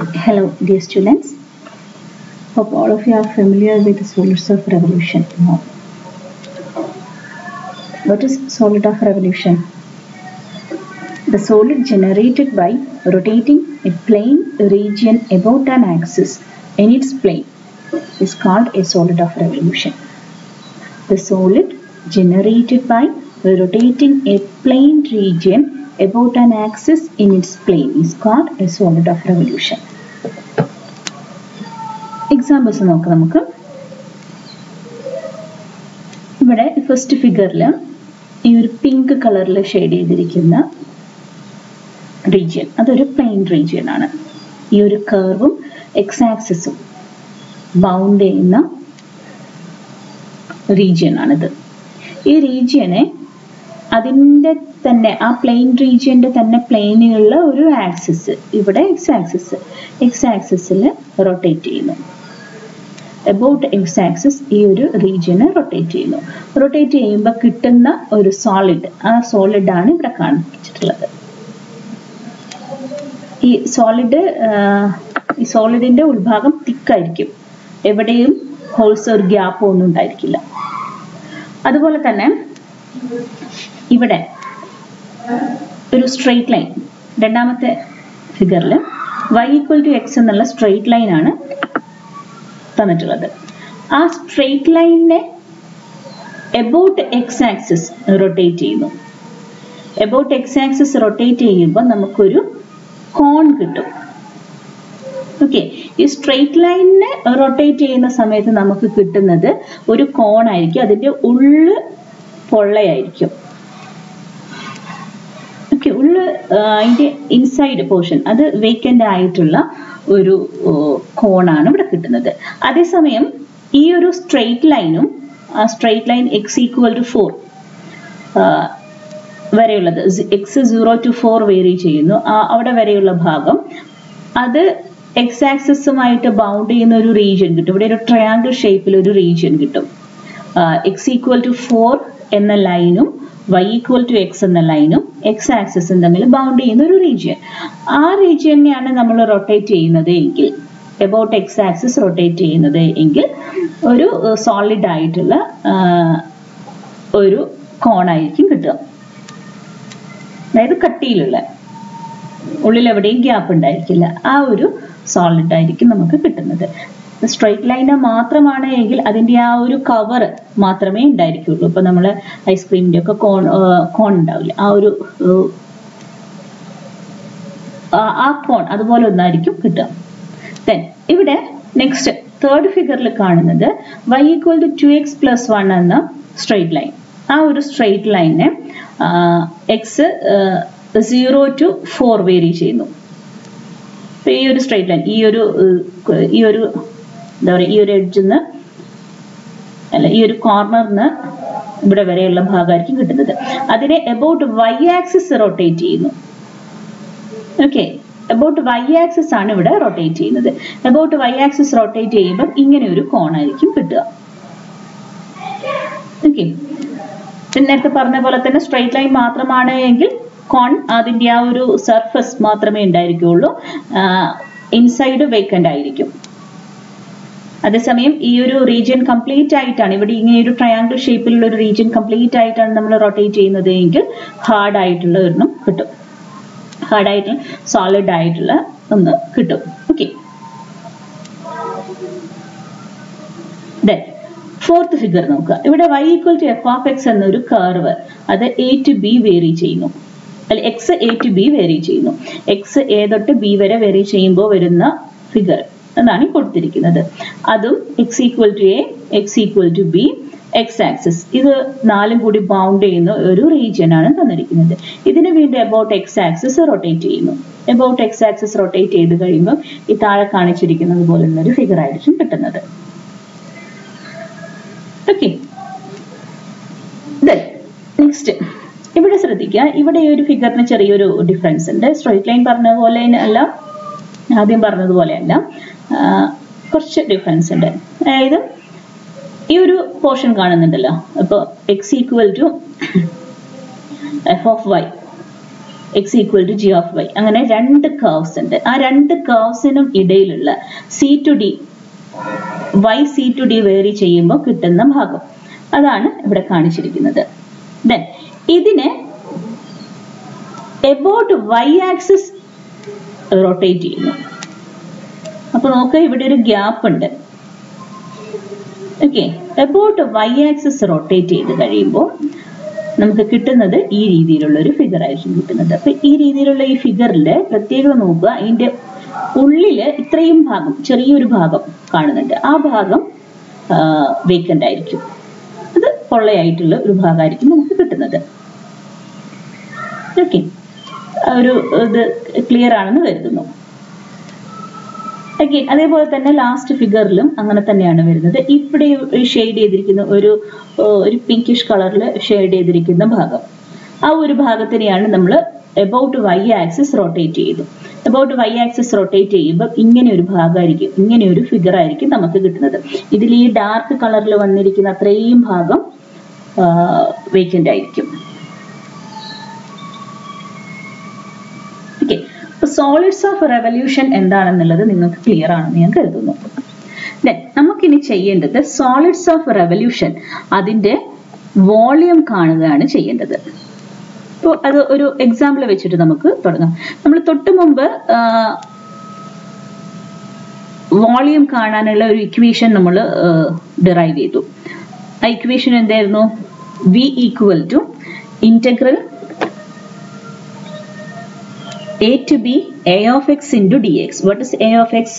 Hello, dear students. Hope all of you are familiar with the solids of revolution. Now, what is solid of revolution? The solid generated by rotating a plane region about an axis in its plane is called a solid of revolution. The solid generated by rotating a plane region about an axis in its plane is called a solid of revolution. Examples നോക്കാം നമുക്ക് ഇവിടെ first ഫിഗറിൽ ഈ ഒരു pink കളറിൽ shade ചെയ്തിരിക്കുന്ന region അതൊരു plain region ആണ് ഈ ഒരു കർവും എക്സ് ആക്സിസും ബൗണ്ട് ചെയ്യുന്ന റീജിയൻ ആണിത് ഈ റീജിയനെ അതിൻ്റെ തന്നെ ആ പ്ലെയിൻ റീജിയൻ്റെ തന്നെ പ്ലെയിനിലുള്ള ഒരു ആക്സിസ് ഇവിടെ എക്സ് ആക്സിസ് എക്സ് ആക്സിസിൽ റൊട്ടേറ്റ് ചെയ്യുന്നു എബൌട്ട് എക്സ് ആക്സിസ് ഈ ഒരു റീജിയനെ റൊട്ടേറ്റ് ചെയ്യുന്നു റൊട്ടേറ്റ് ചെയ്യുമ്പോൾ കിട്ടുന്ന ഒരു സോളിഡ് ആ സോളിഡ് ആണ് ഇവിടെ കാണിച്ചിട്ടുള്ളത് ഈ സോളിഡ് ഈ സോളിഡിന്റെ ഉൾഭാഗം തിക്കായിരിക്കും എവിടെയും ഹോൾസ് ഒരു ഗ്യാപ്പോ ഒന്നും ഉണ്ടായിരിക്കില്ല അതുപോലെ തന്നെ ഇവിടെ ഒരു സ്ട്രെയിറ്റ് ലൈൻ രണ്ടാമത്തെ ഫിഗറിൽ വൈ ഈക്വൽ ടു എക്സ് എന്നുള്ള സ്ട്രെയിറ്റ് ലൈൻ ആണ് തന്നിട്ടുള്ളത് ആ സ്ട്രെയിറ്റ് ലൈനിനെ എബൌട്ട് എക്സ് ആക്സിസ് റൊട്ടേറ്റ് ചെയ്യുന്നു എബൌട്ട് എക്സ് ആക്സിസ് റൊട്ടേറ്റ് ചെയ്യുമ്പോൾ നമുക്കൊരു കോൺ കിട്ടും ഓക്കെ ഈ സ്ട്രെയിറ്റ് ലൈനിനെ റൊട്ടേറ്റ് ചെയ്യുന്ന സമയത്ത് നമുക്ക് കിട്ടുന്നത് ഒരു കോൺ ആയിരിക്കും അതിന്റെ ഉള്ള് പൊള്ളയായിരിക്കും ഓക്കെ ഉള്ള് അതിന്റെ ഇൻസൈഡ് പോർഷൻ അത് വേക്കൻ്റ് ആയിട്ടുള്ള ഒരു കോണാണ് ഇവിടെ കിട്ടുന്നത് അതേസമയം ഈ ഒരു സ്ട്രെയിറ്റ് ലൈനും ആ straight line x equal to four വരെയുള്ളത് x zero to four vary ചെയ്യുന്നു അവിടെ വരെയുള്ള ഭാഗം അത് എക്സ് ആക്സിസുമായിട്ട് ബൗണ്ട് ചെയ്യുന്ന ഒരു റീജിയൻ കിട്ടും ഇവിടെ ഒരു ട്രയാങ്കിൾ ഷേപ്പിൽ ഒരു റീജിയൻ കിട്ടും എക്സ് ഈക്വൽ ടു ഫോർ എന്ന ലൈനും വൈ ഈക്വൽ ടു എക്സ് എന്ന ലൈനും എക്സ് ആക്സിസും തമ്മിൽ ബൗണ്ട് ചെയ്യുന്ന ഒരു റീജിയൻ ആ റീജിയനെയാണ് നമ്മൾ റൊട്ടേറ്റ് ചെയ്യുന്നത് എങ്കിൽ എബൌട്ട് എക്സ് ആക്സിസ് റൊട്ടേറ്റ് ചെയ്യുന്നത് എങ്കിൽ ഒരു സോളിഡ് ആയിട്ടുള്ള ഒരു കോണായിരിക്കും കിട്ടുക അതായത് കട്ടിയിലുള്ള ഉള്ളിൽ എവിടെയും ഗ്യാപ്പ് ഉണ്ടായിരിക്കില്ല ആ ഒരു സോളിഡ് ആയിരിക്കും നമുക്ക് കിട്ടുന്നത് സ്ട്രൈറ്റ് ലൈന് മാത്രമാണ് എങ്കിൽ അതിൻ്റെ ആ ഒരു കവർ മാത്രമേ ഉണ്ടായിരിക്കുള്ളൂ ഇപ്പൊ നമ്മൾ ഐസ്ക്രീമിന്റെ ഒക്കെ കോൺ കോൺ ഉണ്ടാവില്ല ആ ഒരു ആ കോൺ അതുപോലെ ഒന്നായിരിക്കും കിട്ടുക ദെൻ ഇവിടെ നെക്സ്റ്റ് തേർഡ് ഫിഗറിൽ കാണുന്നത് y equal to two x plus one എന്ന സ്ട്രൈറ്റ് ലൈൻ ആ ഒരു സ്ട്രൈറ്റ് ലൈനെ x zero to four vary ചെയ്യുന്നു ഈ ഒരു സ്ട്രൈറ്റ് ലൈൻ ഈ ഒരു ഈ ഒരു എന്താ പറയുക ഈ ഒരു എഡ്ജിന്ന് അല്ല ഈ ഒരു കോർണറിന് ഇവിടെ വരെയുള്ള ഭാഗമായിരിക്കും കിട്ടുന്നത് അതിനെ എബൌട്ട് വൈ ആക്സിസ് റൊട്ടേറ്റ് ചെയ്യുന്നു ഓക്കെ എബൌട്ട് വൈ ആക്സിസ് ആണ് ഇവിടെ റൊട്ടേറ്റ് ചെയ്യുന്നത് എബൌട്ട് വൈ ആക്സിസ് റൊട്ടേറ്റ് ചെയ്യുമ്പോൾ ഇങ്ങനെ ഒരു കോണായിരിക്കും കിട്ടുക ഓക്കെ നേരത്തെ പറഞ്ഞ പോലെ തന്നെ സ്ട്രൈറ്റ് ലൈൻ മാത്രമാണ് എങ്കിൽ കോൺ അതിൻ്റെ ആ ഒരു സർഫസ് മാത്രമേ ഉണ്ടായിരിക്കുള്ളൂ ഇൻസൈഡ് വേക്കൻ്റ് ആയിരിക്കും അതേസമയം ഈ ഒരു റീജിയൻ കംപ്ലീറ്റ് ആയിട്ടാണ് ഇവിടെ ഇങ്ങനെ ഒരു ട്രയാങ്കിൾ ഷേപ്പിലുള്ള ഒരു റീജിയൻ കംപ്ലീറ്റ് ആയിട്ടാണ് നമ്മൾ റൊട്ടേറ്റ് ചെയ്യുന്നത് എങ്കിൽ ഹാർഡ് ആയിട്ടുള്ള ഒരെണ്ണം കിട്ടും ഹാർഡ് ആയിട്ടുള്ള സോളിഡ് ആയിട്ടുള്ള ഒന്ന് കിട്ടും ഓക്കെ ദെൻ ഫോർത്ത് ഫിഗർ നോക്കുക ഇവിടെ y equal to f of x എന്നൊരു കർവ് അത് എ ടു ബി വേരി ചെയ്യുന്നു അല്ല x a to b vary ചെയ്യുന്നു എക്സ് എ തൊട്ട് ബി വരെ വേരി ചെയ്യുമ്പോൾ വരുന്ന ഫിഗർ എന്നാണ് കൊടുത്തിരിക്കുന്നത് അതും x equal to a x equal to b x axis ഇത് നാലും കൂടി ബൗണ്ട് ചെയ്യുന്ന ഒരു റീജിയൻ ആണ് തന്നിരിക്കുന്നത് ഇതിന് വീണ്ടും എബൌട്ട് എക്സ് ആക്സിസ് റൊട്ടേറ്റ് ചെയ്യുന്നു എബൌട്ട് എക്സ് ആക്സിസ് റൊട്ടേറ്റ് ചെയ്ത് കഴിയുമ്പോൾ ഈ താഴെ കാണിച്ചിരിക്കുന്നത് പോലുള്ള ഒരു ഫിഗർ ആയിരിക്കും കിട്ടുന്നത് ഓക്കെ നെക്സ്റ്റ് ഇവിടെ ശ്രദ്ധിക്കുക ഇവിടെ ഈ ഒരു ഫിഗറിന് ചെറിയൊരു ഡിഫറൻസ് ഉണ്ട് സ്ട്രൈറ്റ് ലൈൻ പറഞ്ഞ പോലെ അല്ല ആദ്യം പറഞ്ഞതുപോലെയല്ല കുറച്ച് ഡിഫറൻസ് ഉണ്ട് അതായത് ഈ ഒരു പോർഷൻ കാണുന്നുണ്ടല്ലോ അപ്പോൾ x equal to f of y x equal to g of y അങ്ങനെ രണ്ട് കർവ്സ് ഉണ്ട് ആ രണ്ട് കർവ്സിനും ഇടയിലുള്ള c to d y c to d vary ചെയ്യുമ്പോൾ കിട്ടുന്ന ഭാഗം അതാണ് ഇവിടെ കാണിച്ചിരിക്കുന്നത് ദെൻ ഇതിനെ എബൌട്ട് വൈ ആക്സിസ് റൊട്ടേറ്റ് ചെയ്യുന്നു അപ്പൊ നോക്കുക ഇവിടെ ഒരു ഗ്യാപ്പ് ഉണ്ട് okay about y axis rotate ചെയ്ത് കഴിയുമ്പോൾ നമുക്ക് കിട്ടുന്നത് ഈ രീതിയിലുള്ള ഒരു ഫിഗർ ആയിരിക്കും കിട്ടുന്നത് അപ്പൊ ഈ രീതിയിലുള്ള ഈ ഫിഗറില് പ്രത്യേകത നോക്കുക അതിന്റെ ഉള്ളില് ഇത്രയും ഭാഗം ചെറിയൊരു ഭാഗം കാണുന്നുണ്ട് ആ ഭാഗം വേക്കൻ്റ് ആയിരിക്കും അത് പൊള്ളയായിട്ടുള്ള ഒരു ഭാഗമായിരിക്കും നമുക്ക് കിട്ടുന്നത് ഓക്കെ ഒരു ഇത് ക്ലിയർ ആണെന്ന് കരുതുന്നു അഗെയിൻ അതേപോലെ തന്നെ ലാസ്റ്റ് ഫിഗറിലും അങ്ങനെ തന്നെയാണ് വരുന്നത് ഇവിടെ ഷെയ്ഡ് ചെയ്തിരിക്കുന്ന ഒരു ഒരു പിങ്കിഷ് കളറിൽ ഷെയ്ഡ് ചെയ്തിരിക്കുന്ന ഭാഗം ആ ഒരു ഭാഗത്തിനെയാണ് നമ്മൾ എബൌട്ട് വൈ ആക്സിസ് റൊട്ടേറ്റ് ചെയ്തു എബൌട്ട് വൈ ആക്സിസ് റൊട്ടേറ്റ് ചെയ്യുമ്പോൾ ഇങ്ങനെ ഒരു ഭാഗമായിരിക്കും ഇങ്ങനെ ഒരു ഫിഗർ ആയിരിക്കും നമുക്ക് കിട്ടുന്നത് ഇതിൽ ഈ ഡാർക്ക് കളറിൽ വന്നിരിക്കുന്ന അത്രയും ഭാഗം വേക്കൻ്റ് ആയിരിക്കും ഓക്കെ അപ്പൊ സോളിഡ്സ് ഓഫ് റെവല്യൂഷൻ എന്താണെന്നുള്ളത് നിങ്ങൾക്ക് ക്ലിയർ ആണെന്ന് ഞാൻ കരുതുന്നു ദെൻ നമുക്കിനി ചെയ്യേണ്ടത് സോളിഡ്സ് ഓഫ് റെവല്യൂഷൻ അതിന്റെ വോളിയം കാണുകയാണ് ചെയ്യേണ്ടത് അപ്പോൾ അത് ഒരു എക്സാമ്പിൾ വെച്ചിട്ട് നമുക്ക് തുടങ്ങാം നമ്മൾ തൊട്ട് മുമ്പ് വോളിയം കാണാനുള്ള ഒരു ഇക്വേഷൻ നമ്മൾ ഡിറൈവ് ചെയ്തു ആ ഇക്വേഷൻ എന്തായിരുന്നു v equal to integral a to b a of x into dx. What is a of x?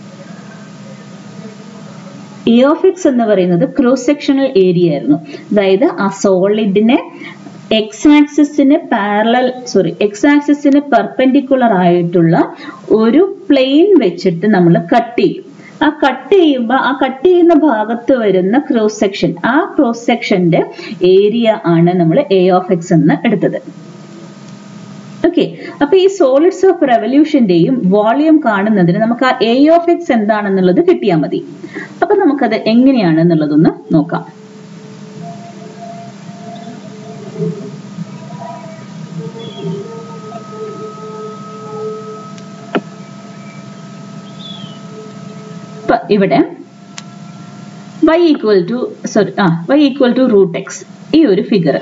A of x എന്ന് പറയുന്നത് ക്രോസ് സെക്ഷണൽ ഏരിയ ആയിരുന്നു അതായത് ആ സോളിഡിനെ എക്സ് ആക്സിസിന് പാരലൽ സോറി എക്സ് ആക്സിസിന് പെർപെൻഡിക്കുലർ ആയിട്ടുള്ള ഒരു പ്ലെയിൻ വെച്ചിട്ട് നമ്മൾ കട്ട് ചെയ്യും ആ കട്ട് ചെയ്യുമ്പോൾ ആ കട്ട് ചെയ്യുന്ന ഭാഗത്ത് വരുന്ന ക്രോസ് സെക്ഷൻ ആ ക്രോസ് സെക്ഷന്റെ ഏരിയ ആണ് നമ്മൾ എ ഓഫ് എക്സ് എന്ന് എടുത്തത് ഓക്കെ അപ്പൊ ഈ സോളിഡ്സ് ഓഫ് റെവല്യൂഷന്റെയും വോളിയം കാണുന്നതിന് നമുക്ക് ആ എ ഓഫ് എക്സ് എന്താണെന്നുള്ളത് കിട്ടിയാൽ മതി അപ്പൊ നമുക്കത് എങ്ങനെയാണെന്നുള്ളതൊന്ന് നോക്കാം ഇവിടെ y ഈക്വൽ ടു സോറി ആ y equal to root x ഈ ഒരു ഫിഗർ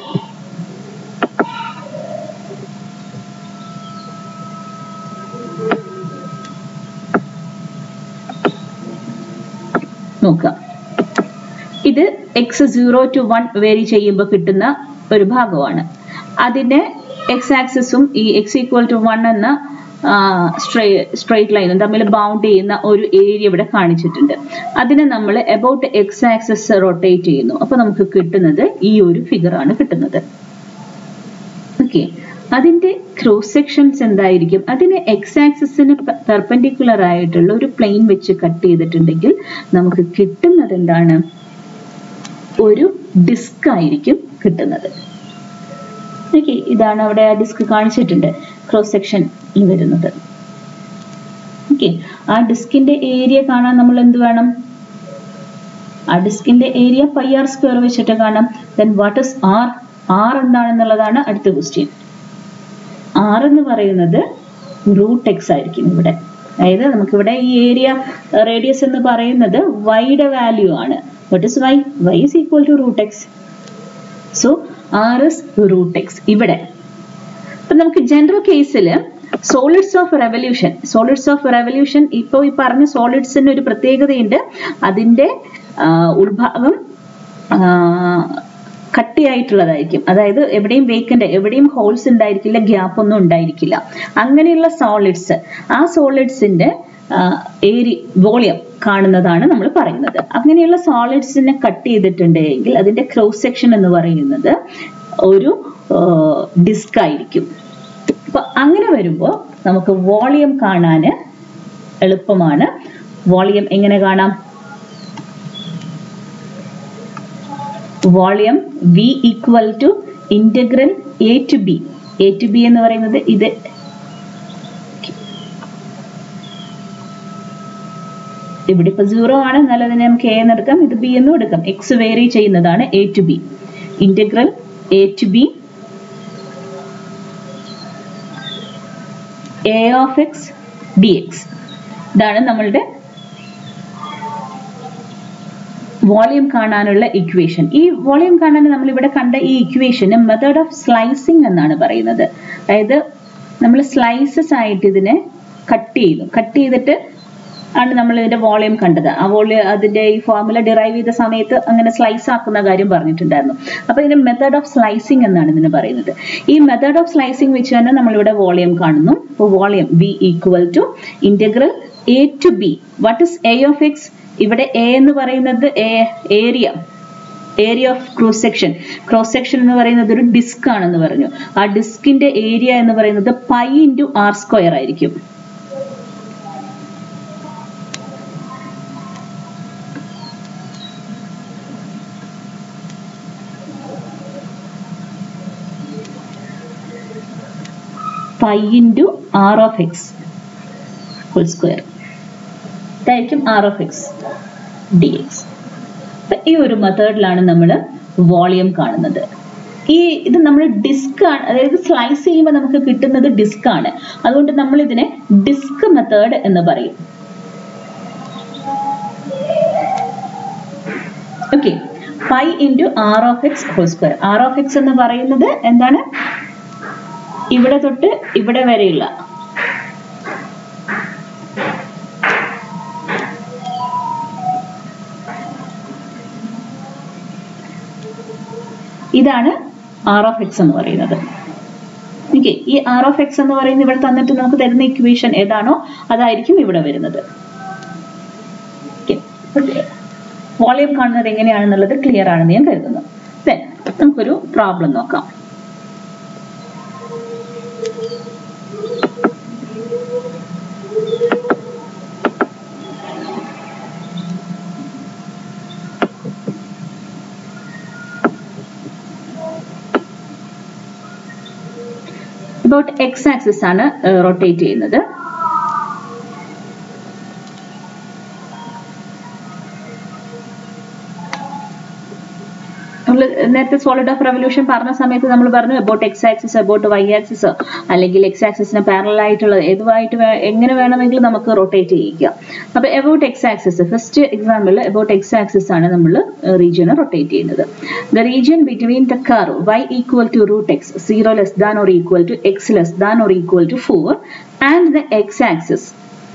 നോക്കുക ഇത് x zero to one vary ചെയ്യുമ്പോൾ കിട്ടുന്ന ഒരു ഭാഗമാണ് അതിനെ എക്സ് ആക്സിസും ഈ എക്സ് ഈക്വൽ ടു വൺ എന്ന സ്ട്രെയിറ്റ് ലൈനും തമ്മിൽ ബൗണ്ട് ചെയ്യുന്ന ഒരു ഏരിയ ഇവിടെ കാണിച്ചിട്ടുണ്ട് അതിനെ നമ്മൾ എബൌട്ട് എക്സ് ആക്സിസ് റൊട്ടേറ്റ് ചെയ്യുന്നു അപ്പൊ നമുക്ക് കിട്ടുന്നത് ഈ ഒരു ഫിഗർ ആണ് കിട്ടുന്നത് ഓക്കെ അതിന്റെ ക്രോസ് സെക്ഷൻസ് എന്തായിരിക്കും അതിന് എക്സ് ആക്സിസിന് പെർപെൻഡിക്കുലർ ആയിട്ടുള്ള ഒരു പ്ലെയിൻ വെച്ച് കട്ട് ചെയ്തിട്ടുണ്ടെങ്കിൽ നമുക്ക് കിട്ടുന്നത് എന്താണ് ഒരു ഡിസ്ക് ആയിരിക്കും കിട്ടുന്നത് ഓക്കെ ഇതാണ് അവിടെ ആ ഡിസ്ക് കാണിച്ചിട്ടുണ്ട് ക്രോസ് സെക്ഷൻ വരുന്നത് ഓക്കെ ആ ഡിസ്കിന്റെ ഏരിയ കാണാൻ നമ്മൾ എന്ത് വേണം ആ ഡിസ്കിന്റെ ഏരിയ പൈ ആർ സ്ക്വയർ വെച്ചിട്ട് കാണാം then what is r r എന്താണെന്നുള്ളതാണ് അടുത്ത ക്വസ്റ്റ്യൻ ആർ എന്ന് പറയുന്നത് റൂട്ട് എക്സ് ആയിരിക്കും ഇവിടെ അതായത് നമുക്കിവിടെ ഈ ഏരിയ റേഡിയസ് എന്ന് പറയുന്നത് വൈയുടെ വാല്യൂ ആണ് what is y y is equal to root x so r is root x ഇവിടെ അപ്പൊ നമുക്ക് ജനറൽ കേസിൽ solids of revolution solids of revolution ഇപ്പോൾ ഈ പറഞ്ഞ സോളിഡ്സിന് ഒരു പ്രത്യേകതയുണ്ട് അതിന്റെ ഉൾഭാഗം കട്ടിയായിട്ടുള്ളതായിരിക്കും അതായത് എവിടെയും വേക്കന്റ് എവിടെയും ഹോൾസ് ഉണ്ടായിരിക്കില്ല ഗ്യാപ്പ് ഒന്നും ഉണ്ടായിരിക്കില്ല അങ്ങനെയുള്ള സോളിഡ്സ് ആ സോളിഡ്സിന്റെ ഏരി വോളിയം കാണുന്നതാണ് നമ്മൾ പറയുന്നത് അങ്ങനെയുള്ള സോളിഡ്സിനെ കട്ട് ചെയ്തിട്ടുണ്ടെങ്കിൽ അതിന്റെ ക്രോസ് സെക്ഷൻ എന്ന് പറയുന്നത് ഒരു ഡിസ്ക് ആയിരിക്കും അപ്പൊ അങ്ങനെ വരുമ്പോൾ നമുക്ക് വോളിയം കാണാന് എളുപ്പമാണ് വോളിയം എങ്ങനെ കാണാം volume v equal to integral a to b a to b എന്ന് പറയുന്നത് ഇത് ഇവിടെ ഇപ്പൊ സീറോ ആണ് എന്നാൽ അതിനെ നമുക്ക് എ എന്ന് എടുക്കാം ഇത് ബി എന്നും എടുക്കാം എക്സ് വേരി ചെയ്യുന്നതാണ് a to b integral a to b a of x d x ഇതാണ് നമ്മളുടെ വോളിയം കാണാനുള്ള ഇക്വേഷൻ ഈ വോളിയം കാണാൻ നമ്മൾ ഇവിടെ കണ്ട ഈ ഇക്വേഷന് മെത്തേഡ് ഓഫ് സ്ലൈസിങ് എന്നാണ് പറയുന്നത് അതായത് നമ്മൾ സ്ലൈസസ് ആയിട്ട് ഇതിനെ കട്ട് ചെയ്തു കട്ട് ചെയ്തിട്ട് ആണ് നമ്മൾ ഇതിന്റെ വോളിയം കണ്ടത് ആ വോളിയം അതിന്റെ ഈ ഫോർമുല ഡിറൈവ് ചെയ്ത സമയത്ത് അങ്ങനെ സ്ലൈസ് ആക്കുന്ന കാര്യം പറഞ്ഞിട്ടുണ്ടായിരുന്നു അപ്പൊ ഇതിന്റെ മെത്തേഡ് ഓഫ് സ്ലൈസിങ് എന്നാണ് ഇതിന് പറയുന്നത് ഈ മെത്തേഡ് ഓഫ് സ്ലൈസിങ് വെച്ച് തന്നെ നമ്മളിവിടെ വോളിയം കാണുന്നു അപ്പോൾ volume b equal to integral a to b what is a of x ഇവിടെ എ എന്ന് പറയുന്നത് area area of cross section cross section എന്ന് പറയുന്നത് ഒരു ഡിസ്ക് ആണെന്ന് പറഞ്ഞു ആ ഡിസ്കിന്റെ ഏരിയ എന്ന് പറയുന്നത് പൈ ഇൻറ്റു ആർ സ്ക്വയർ ആയിരിക്കും pi into r of x whole square ഇതായിരിക്കും r of x d x ഈ ഒരു മെത്തേഡിലാണ് നമ്മൾ വോളിയം കാണുന്നത് ഈ ഇത് നമ്മൾ ഡിസ്ക് ആണ് അതായത് സ്ലൈസ് ചെയ്യുമ്പോൾ നമുക്ക് കിട്ടുന്നത് ഡിസ്ക് ആണ് അതുകൊണ്ട് നമ്മൾ ഇതിനെ ഡിസ്ക് മെത്തേഡ് എന്ന് പറയും okay pi into r of x whole square r of x എന്ന് പറയുന്നത് എന്താണ് ഇവിടെ തൊട്ട് ഇവിടെ വരെയുള്ള ഇതാണ് ആർ ഓഫ് എക്സ് എന്ന് പറയുന്നത് ഓക്കെ ഈ ആർ ഓഫ് എക്സ് എന്ന് പറയുന്നത് ഇവിടെ തന്നിട്ട് നമുക്ക് തരുന്ന ഇക്വേഷൻ ഏതാണോ അതായിരിക്കും ഇവിടെ വരുന്നത് വോളിയം കാണുന്നത് എങ്ങനെയാണെന്നുള്ളത് ക്ലിയർ ആണെന്ന് ഞാൻ കരുതുന്നു ദെൻ നമുക്കൊരു പ്രോബ്ലം നോക്കാം about x ആക്സിസ് ആണ് റൊട്ടേറ്റ് ചെയ്യുന്നത് നമ്മൾ നേരത്തെ സോളിഡ് ഓഫ് റെവല്യൂഷൻ പറഞ്ഞ സമയത്ത് നമ്മൾ പറഞ്ഞു about x axis about y axis അല്ലെങ്കിൽ എക്സ് ആക്സിസിന് പാരലൽ ആയിട്ടുള്ള ഏതുമായിട്ട് എങ്ങനെ വേണമെങ്കിലും നമുക്ക് റൊട്ടേറ്റ് ചെയ്യിക്കാം അപ്പൊ about x axis first example about x axis ആണ് നമ്മൾ റീജിയനെ റൊട്ടേറ്റ് ചെയ്യുന്നത് the region between the curve y equal to root x zero less than or equal to x less than or equal to four and the x axis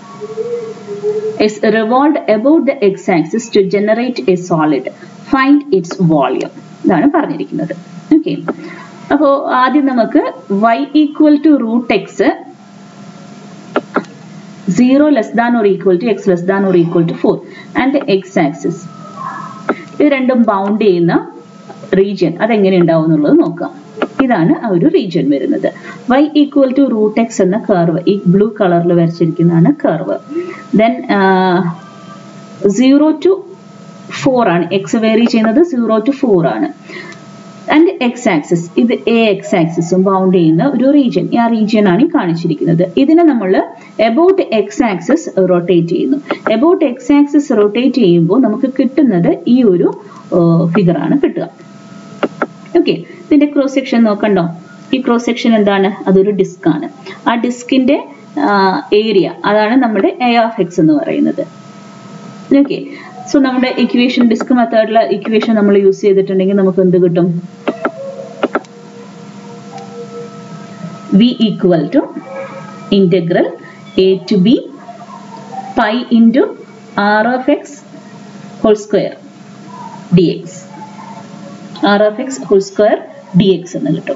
is revolved about the x-axis to generate a solid. Find its volume. ഇതാണ് പറഞ്ഞിരിക്കുന്നത് okay അപ്പോൾ ആദ്യം നമുക്ക് y equal to root x zero less than or equal to x less than or equal to four and x axis ഇത് രണ്ടും bound ചെയ്യുന്ന region അതെങ്ങനെ ഉണ്ടാവും എന്നുള്ളത് നോക്കാം ഇതാണ് ആ ഒരു റീജിയൻ വരുന്നത് y equal to root x എന്ന കർവ് ഈ ബ്ലൂ കളറിൽ വരച്ചിരിക്കുന്നതാണ് curve then zero to four ആണ് എക്സ് വേരി ചെയ്യുന്നത് സീറോ ടു ഫോർ ആണ് ആൻഡ് എക്സ് ആക്സിസ് ഇത് എ എക്സ് ആക്സിസും ബൗണ്ട് ചെയ്യുന്ന ഒരു റീജിയൻ ആ റീജിയൻ ആണ് ഈ കാണിച്ചിരിക്കുന്നത് ഇതിനെ നമ്മൾ എബൌട്ട് എക്സ് ആക്സിസ് റൊട്ടേറ്റ് ചെയ്യുന്നു എബൌട്ട് എക്സ് ആക്സിസ് റൊട്ടേറ്റ് ചെയ്യുമ്പോൾ നമുക്ക് കിട്ടുന്നത് ഈ ഒരു ഫിഗർ ആണ് കിട്ടുക ഓക്കെ ഇതിന്റെ ക്രോസ് സെക്ഷൻ നോക്കണ്ടോ ഈ ക്രോസ് സെക്ഷൻ എന്താണ് അതൊരു ഡിസ്ക് ആണ് ആ ഡിസ്കിന്റെ ഏരിയ അതാണ് നമ്മുടെ എ ഓഫ് എക്സ് എന്ന് പറയുന്നത് ഓക്കെ സോ നമ്മുടെ ഇക്വേഷൻ ഡിസ്ക് മെത്തേഡിലെ ഇക്വേഷൻ നമ്മൾ യൂസ് ചെയ്തിട്ടുണ്ടെങ്കിൽ നമുക്ക് എന്ത് കിട്ടും V equal to integral a to b pi into r of x whole square d x r of x whole square d x എന്ന് കിട്ടും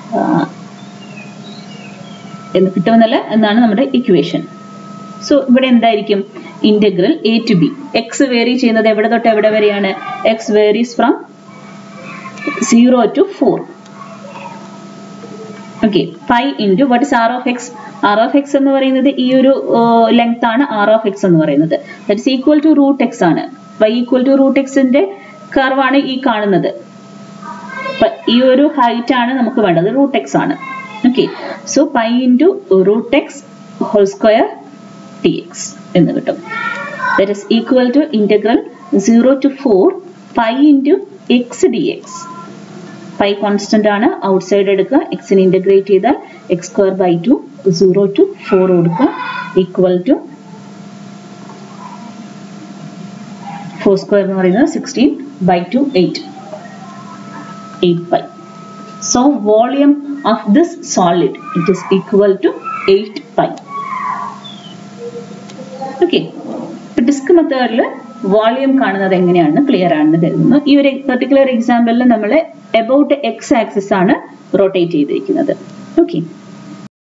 എന്ന് കിട്ടുമെന്നല്ല എന്നാണ് നമ്മുടെ ഇക്വേഷൻ സോ ഇവിടെ എന്തായിരിക്കും integral a to b x vary ചെയ്യുന്നത് എവിടെ തൊട്ട് എവിടെ വരെയാണ് x varies from zero to four okay pi into what is r of x r of x എന്ന് പറയുന്നത് ഈ ഒരു ലെങ്ത് ആണ് ആർ ഓഫ് എക്സ് എന്ന് പറയുന്നത് that is equal to root x ആണ് വൈ ഈക്വൽ ടു റൂട്ട് എക്സിന്റെ കർവാണ് ഈ കാണുന്നത് ഈ ഒരു ഹൈറ്റ് ആണ് നമുക്ക് വേണ്ടത് റൂട്ട് എക്സ് ആണ് okay so pi into root x whole square d x എന്ന് കിട്ടും that is equal to integral zero to four pi into x d x pi constant ആണ് ഔട്ട് സൈഡ് എടുക്കുക എക്സിന് ഇന്റഗ്രേറ്റ് ചെയ്താൽ x square by two zero to four കൊടുക്കുക equal to four square എന്ന് പറയുന്നത് sixteen by two eight eight by so volume of this solid it is equal to eight by okay disc മെത്തേഡിൽ volume കാണുന്നത് എങ്ങനെയാണെന്ന് clear ആണെന്ന് കരുതുന്നു ഈ ഒരു പെർട്ടിക്കുലർ എക്സാമ്പിളിൽ നമ്മൾ എബൌട്ട് എക്സ് ആക്സിസ് ആണ് റൊട്ടേറ്റ് ചെയ്തിരിക്കുന്നത് ഓക്കെ